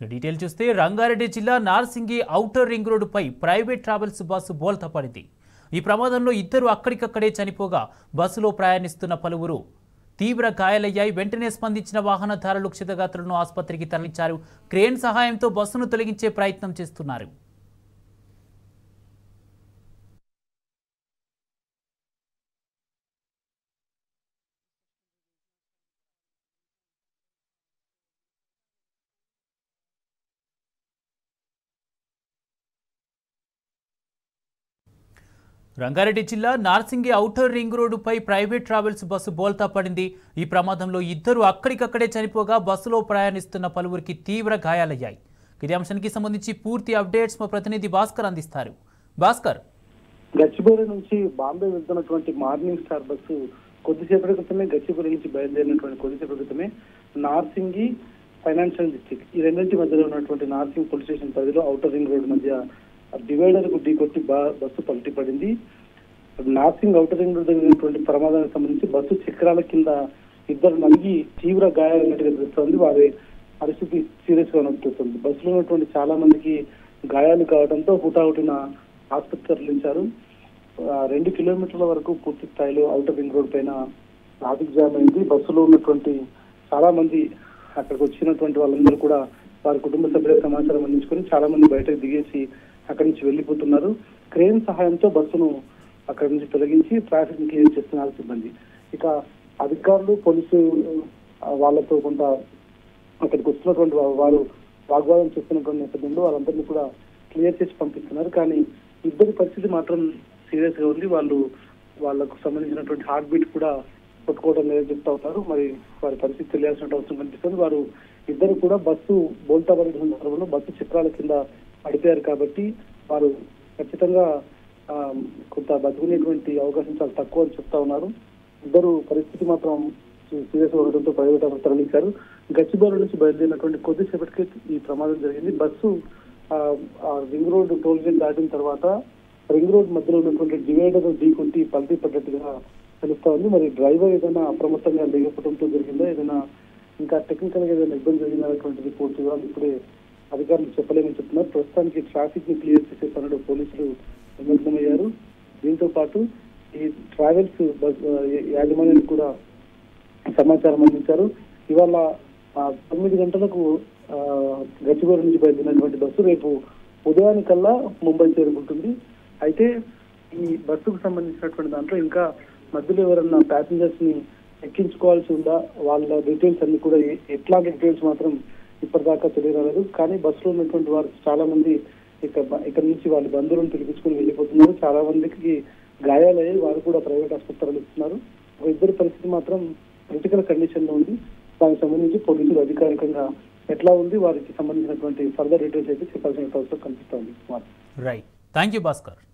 ఇక డీటెయిల్ చూస్తే రంగారెడ్డి జిల్లా నార్సింగి ఔటర్ రింగ్ రోడ్డుపై ప్రైవేట్ ట్రావెల్స్ బస్సు బోల్తా పడింది ఈ ప్రమాదంలో ఇద్దరు అక్కడికక్కడే చనిపోగా బస్సులో ప్రయాణిస్తున్న పలువురు తీవ్ర గాయాలయ్యాయి వెంటనే స్పందించిన వాహనదారులు క్షతగాత్రులను ఆసుపత్రికి తరలించారు క్రేన్ సహాయంతో బస్సును తొలగించే ప్రయత్నం చేస్తున్నారు రంగారెడ్డి జిల్లా నార్సింగి ఔటర్ రింగ్ రోడ్డుపై ప్రైవేట్ ట్రావెల్స్ బస్సు బోల్తా పడింది ఈ ప్రమాదంలో ఇద్దరు అక్కడికక్కడే చనిపోగా బస్సులో ప్రయాణిస్తున్న పలువురికి తీవ్ర గాయాలయ్యాయి ఇదే అంశానికి సంబంధించి పూర్తి అప్డేట్స్ మా ప్రతినిధి భాస్కర్ అందిస్తారు భాస్కర్ గచ్చిబౌలి నుంచి బాంబే వెళ్తున్నటువంటి మార్నింగ్ స్టార్ బస్సు కొద్దిసేపటి క్రితమే గచ్చిబౌలి నుంచి బయలుదేరినటువంటి కొద్దిసేపటి క్రితమే నార్సింగి ఫైనాన్షియల్ డిస్ట్రిక్ట్ ఈ రెండింటి మధ్యలో ఉన్నటువంటి నార్సింగ్ పోలీస్ స్టేషన్ పరిధిలో ఔటర్ రింగ్ రోడ్ మధ్య డివైడర్ కు ఢీకొట్టి బా- బస్సు పల్టీ పడింది నార్సింగ్ ఔటర్ రింగ్ రోడ్ జరిగినటువంటి ప్రమాదానికి సంబంధించి బస్సు చక్రాల కింద ఇద్దరు నలిగి తీవ్ర గాయాలన్నట్టుగా తెలుస్తోంది వారి పరిస్థితి సీరియస్ గా ఉన్నట్టుంది బస్సులో ఉన్నటువంటి చాలా మందికి గాయాలు కావడంతో హుటాహుటిన ఆసుపత్రి తరలించారు ఆ, రెండు కిలోమీటర్ల వరకు పూర్తి స్థాయిలో ఔటర్ రింగ్ రోడ్ పైన ట్రాఫిక్ జామ్ అయింది బస్సులో ఉన్నటువంటి చాలా మంది అక్కడికి వచ్చినటువంటి వాళ్ళందరూ కూడా వారి కుటుంబ సభ్యుల సమాచారం అందించుకొని చాలా మంది బయటకు దిగేసి అక్కడి నుంచి వెళ్ళిపోతున్నారు క్రేన్ సహాయంతో బస్సును అక్కడి నుంచి తొలగించి ట్రాఫిక్ క్లియర్ చేస్తున్నారు సిబ్బంది ఇక అధికారులు పోలీసు ఆ, వాళ్ళతో కొంత అక్కడికి వస్తున్నటువంటి వా- వారు వాగ్వాదం చేస్తున్నటువంటి నేపథ్యంలో వాళ్ళందరినీ కూడా క్లియర్ చేసి పంపిస్తున్నారు కానీ ఇద్దరి పరిస్థితి మాత్రం సీరియస్ గా ఉంది వాళ్ళు వాళ్ళకు సంబంధించినటువంటి హార్ట్ బీట్ కూడా కొట్టుకోవడం లేదని చెప్తా ఉన్నారు మరి వారి పరిస్థితి తెలియాల్సిన అవసరం కనిపిస్తుంది వారు ఇద్దరు కూడా బస్సు బోల్తా పడిన సందర్భంలో బస్సు చక్రాల కింద పడిపోయారు కాబట్టి వారు ఖచ్చితంగా ఆ, కొంత బతుకునేటువంటి అవకాశం చాలా తక్కువ అని చెప్తా ఉన్నారు ఇద్దరు పరిస్థితి మాత్రం సీరియస్ ఉండడంతో ప్రైవేట్ ఆఫీస్ తరలించారు గచ్చిబౌలి నుంచి బయలుదేరినటువంటి కొద్దిసేపటికి ఈ ప్రమాదం జరిగింది బస్సు ఆ, ఆ రింగ్ రోడ్ టోల్ గేట్ దాటిన తర్వాత రింగ్ రోడ్ మధ్యలో ఉన్నటువంటి డివైడర్ ఢీకొట్టి పల్టీ పడ్డట్టుగా తెలుస్తా ఉంది మరి డ్రైవర్ ఏదైనా అప్రమత్తంగా లేకపోవడంతో జరిగిందా ఏదైనా ఇంకా టెక్నికల్ గా ఏదైనా ఇబ్బంది జరిగినటువంటి రిపోర్ట్ వివరాలు ఇప్పుడే అధికారులు చెప్పలేమని చెప్తున్నారు ప్రస్తుతానికి ట్రాఫిక్ ని క్లియర్ చేసే పనులు పోలీసులు నిమగ్నమయ్యారు దీంతో పాటు ఈ ట్రావెల్స్ బస్ ఆ, యాజమాన్యానికి కూడా సమాచారం అందించారు ఇవాళ ఆ, తొమ్మిది గంటలకు ఆ, గచ్చిబౌలి నుంచి బయలుదేరినటువంటి బస్సు రేపు ఉదయానికల్లా ముంబై చేరుకుంటుంది అయితే ఈ బస్సుకు సంబంధించినటువంటి దాంట్లో ఇంకా మధ్యలో ఎవరన్నా ప్యాసింజర్స్ ని ఎక్కించుకోవాల్సి ఉందా వాళ్ళ డీటెయిల్స్ అన్ని కూడా ఎ- ఎట్లాంటి డీటెయిల్స్ మాత్రం ఇప్పటిదాకా తెలియరాలేదు కానీ బస్సులో ఉన్నటువంటి వారు చాలా మంది ఇక్కడ ఇక్కడ నుంచి వాళ్ళ బంధువులను పిలిపించుకుని వెళ్ళిపోతున్నారు చాలా మందికి గాయాలయ్యాయి వారు కూడా ప్రైవేట్ ఆసుపత్రులు ఇస్తున్నారు ఒక ఇద్దరి పరిస్థితి మాత్రం క్రిటికల్ కండిషన్ లో ఉంది దానికి సంబంధించి పోలీసులు అధికారికంగా ఎట్లా ఉంది వారికి సంబంధించినటువంటి ఫర్దర్ డీటెయిల్స్ అయితే చెప్పాల్సిన అవసరం కనిపిస్తోంది రైట్ థ్యాంక్ యూ భాస్కర్